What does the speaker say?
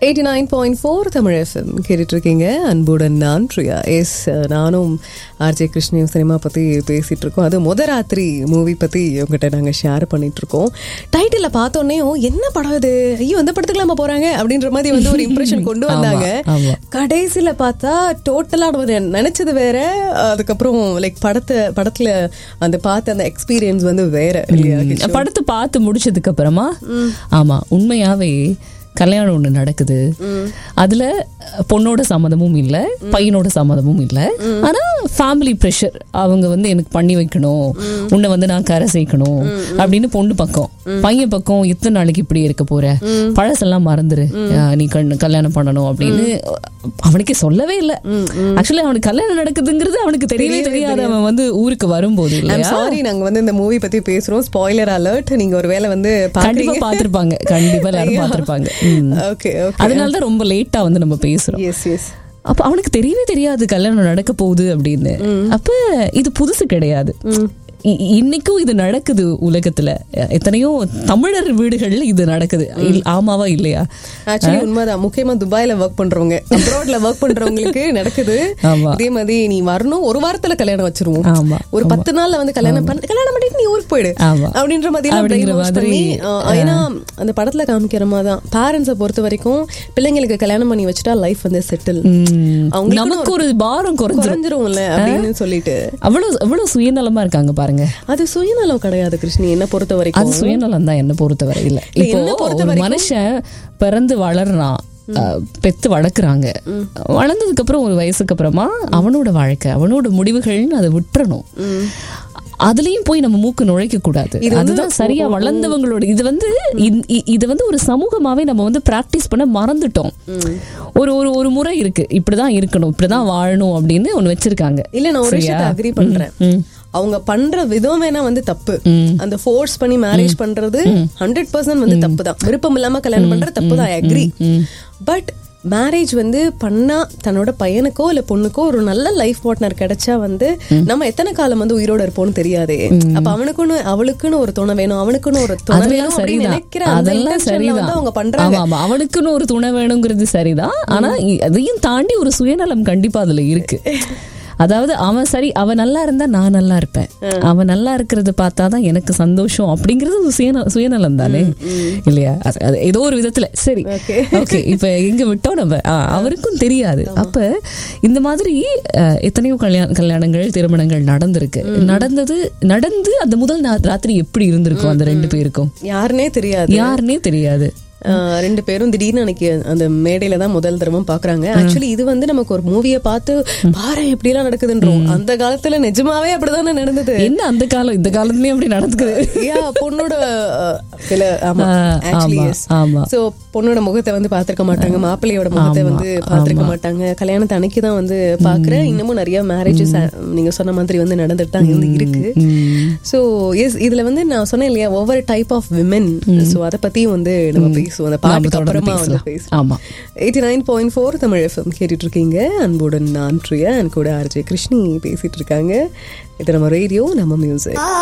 Eighty nine point four Tamil FM கேட்டுட்டு இருக்கீங்க அன்புடன் நான் பிரியா எஸ் நானும் ஆர்ஜே கிருஷ்ணயும் சினிமா பற்றி பேசிட்டு இருக்கோம் அது முத ராத்திரி மூவி பற்றி உங்ககிட்ட நாங்கள் ஷேர் பண்ணிட்டு இருக்கோம் டைட்டில் பார்த்தோன்னே என்ன படம் இது ஐயோ இந்த படத்துக்கு நம்ம போறாங்க அப்படின்ற மாதிரி வந்து ஒரு இம்ப்ரெஷன் கொண்டு வந்தாங்க ஆமா. கடைசியில பார்த்தா டோட்டலா நினைச்சது வேற அதுக்கப்புறம் லைக் படத்தை படத்துல அந்த பார்த்த அந்த எக்ஸ்பீரியன்ஸ் வந்து வேற இல்லையா கிஷோர்? படத்தை பார்த்து முடிச்சதுக்கு அப்புறமா ஆமா உண்மையாவே கல்யாணம் ஒண்ணு நடக்குது அதுல பொண்ணோட சம்மதமும் இல்ல பையனோட சம்மதமும் இல்ல ஆனா ஃபேமிலி ப்ரெஷர் அவங்க வந்து எனக்கு பண்ணி வைக்கணும் உன்னை வந்து நான் கரை சேர்க்கணும் அப்படின்னு பொண்ணு பக்கம் பையன் பக்கம் எத்தனை நாளைக்கு இப்படி இருக்க போற பழசெல்லாம் மறந்துரு அஹ் நீ கண் கல்யாணம் பண்ணணும் அப்படின்னு அவனுக்கே சொல்லவே இல்ல ஆக்சுவலி அவனுக்கு கல்யாணம் நடக்குதுங்கிறது அவனுக்கு தெரியவே தெரியாது அவன் வந்து ஊருக்கு வரும்போது ஐம் இல்லையா சாரி நாங்க வந்து இந்த மூவி பத்தி பேசுறோம் ஸ்பாய்லர் அலர்ட் நீங்க ஒருவேளை வந்து கண்டிப்பா பாக்குறீங்க பாத்திருப்பாங்க கண்டிப்பா எல்லாரும் பாத்திருப்பாங்க ம். ஓகே ஓகே அதனால தான் ரொம்ப லேட்டா வந்து நம்ம பேசுறோம் எஸ் எஸ் அப்ப அவனுக்கு தெரியவே தெரியாது கல்யாணம் நடக்க போகுது அப்படின்னு அப்ப இது புதுசு கிடையாது இ- இன்னைக்கும் இது நடக்குது உலகத்துல எத்தனையோ தமிழர் வீடுகள்ல இது நடக்குது இல்- ஆமாவா இல்லையா ஆக்சுவலி உண்மைதான் முக்கியமா துபாயில ஒர்க் பண்றவங்க அப்ராட்ல ஒர்க் பண்றவங்களுக்கு நடக்குது ஆமா. இதே மாதிரி நீ வரணும் ஒரு வாரத்துல கல்யாணம் வச்சிருவோம் ஆமா, ஒரு பத்து நாள்ல வந்து கல்யாணம் பண்ண கல்யாணம் பண்ணிட்டு நீ ஊருக்கு போயிடு ஆமா. அப்படின்ற மாதிரி எல்லாம் அப்படிங்கிற brainwash மாதிரி, பண்ணி, ஆ, ஏன்னா அந்த படத்துல காமிக்கிற மாதிரி தான் பேரண்ட்ஸை பொறுத்த வரைக்கும் பிள்ளைங்களுக்கு கல்யாணம் பண்ணி வச்சுட்டா லைஃப் வந்து செட்டில் ம். அவங்களுக்குன்னு நமக்கு ஒரு பாரம் குறைஞ்சிரும் குறைஞ்சிரும்ல அப்படின்னு சொல்லிட்டு அவ்வளவு அவ்வளவு சுயநலமா இருக்காங்க பாருங்க அது சுயநலம் கிடையாது கிருஷ்ணி என்ன பொறுத்த அது வரைக்கும் சுயநலம் தான் என்ன பொறுத்தவரை இல்ல இல்ல, இப்போ என்னை பொறுத்த ஒரு மனுஷன் பிறந்து வளர்றான் அஹ், பெத்து வளர்க்குறாங்க வளர்ந்ததுக்கு அப்புறம் ஒரு வயசுக்கு அப்புறமா அவனோட வாழ்க்கை அவனோட முடிவுகள்னு அதை விட்டுறணும் அதுலயும் போய் நம்ம மூக்கு நுழைக்க கூடாது அதுதான் சரியா வளர்ந்தவங்களோட இது வந்து இந்- இ- இது வந்து ஒரு சமூகமாவே நம்ம வந்து பிராக்டிஸ் பண்ண மறந்துட்டோம் ஒரு ஒரு ஒரு முறை இருக்கு இப்படிதான் இருக்கணும் இப்படிதான் வாழணும் அப்படின்னு ஒண்ணு வச்சிருக்காங்க இல்ல நான் ஒரு சரியா? விஷயத்தை அக்ரி பண்றேன் ம். அவங்க பண்ற விதம் வேணா வந்து தப்பு அந்த ஃபோர்ஸ் பண்ணி மேரேஜ் பண்றது ஹண்ட்ரட் பர்சன்ட் வந்து தப்பு தான் விருப்பம் இல்லாம கல்யாணம் பண்றது தப்பு தான் அக்ரி பட் மேரேஜ் வந்து பண்ணா தன்னோட பையனுக்கோ இல்ல பொண்ணுக்கோ ஒரு நல்ல லைஃப் பார்ட்னர் கிடைச்சா வந்து நம்ம எத்தனை காலம் வந்து உயிரோட இருப்போம்னு தெரியாதே அப்ப அவனுக்குன்னு அவளுக்குன்னு ஒரு துணை வேணும் அவனுக்குன்னு ஒரு துணை அதெல்லாம் வேணும் அப்படின்னு சரிதான் நினைக்கிற அந்த அதெல்லாம் intentionல சரிதான் வந்து அவங்க பண்றாங்க ஆமா ஆமா அவனுக்குன்னு ஒரு துணை வேணுங்கிறது சரிதான் ஆனா இ- அதையும் தாண்டி ஒரு சுயநலம் கண்டிப்பா அதுல இருக்கு அதாவது அவன் சரி அவன் நல்லா இருந்தா நான் நல்லா இருப்பேன் அவன் நல்லா இருக்கிறத பார்த்தாதான் எனக்கு சந்தோஷம் அப்படிங்கிறது ஒரு சுயந சுயநலம் தானே இல்லையா அது- அது ஏதோ ஒரு விதத்துல சரி Okay. ஓகே இப்ப எங்க விட்டோம் நம்ம ஆ, அவருக்கும் தெரியாது அப்ப இந்த மாதிரி அஹ், எத்தனையோ கல்யாண கல்யாணங்கள் திருமணங்கள் நடந்திருக்கு நடந்தது நடந்து அந்த முதல் நா- ராத்திரி எப்படி இருந்திருக்கும் அந்த ரெண்டு பேருக்கும் யாருன்னே தெரியாது யாருன்னே தெரியாது ஆஹ் ரெண்டு பேரும் திடீர்னு அன்னைக்கு அந்த மேடையில தான் முதல் தடவை பாக்குறாங்க ஆக்சுவலி இது வந்து நமக்கு ஒரு மூவியை பார்த்து பாரு எப்படி எல்லாம் நடக்குதுன்றோம் அந்த காலத்துல நிஜமாவே அப்படிதானே நடந்தது என்ன அந்த காலம் இந்த காலத்துலயும் அப்படி நடக்குது யா பொண்ணோட ஆஹ், சில ஆமா ஆ, ஆக்சுவலி ஆமா, ஆமா. சோ பொண்ணோட முகத்தை வந்து பாத்திருக்க மாட்டாங்க மாப்பிள்ளையோட முகத்தை வந்து பாத்திருக்க மாட்டாங்க கல்யாணத்தை அன்னைக்கு தான் வந்து பாக்குறேன் இன்னமும் நிறைய மேரேஜஸ் நீங்க சொன்ன மாதிரி வந்து நடந்துட்டு தான் இருந்து இருக்கு சோ எஸ் இதுல வந்து நான் சொன்னேன் இல்லையா ஒவ்வொரு டைப் ஆஃப் விமென் சோ அத பத்தியும் வந்து நம்ம பேசுவோம் அந்த பாட்டுக்கு தொடர்ந்து அப்புறமா வந்து பேசலாம். பேசுவோம் ஆமா eighty nine point four Tamil FM கேட்டுட்டு இருக்கீங்க அன்புடன் நான் பிரியா அண்ட் கூட ஆர்ஜே கிருஷ்ணி பேசிட்டு இருக்காங்க இது நம்ம ரேடியோ நம்ம மியூசிக்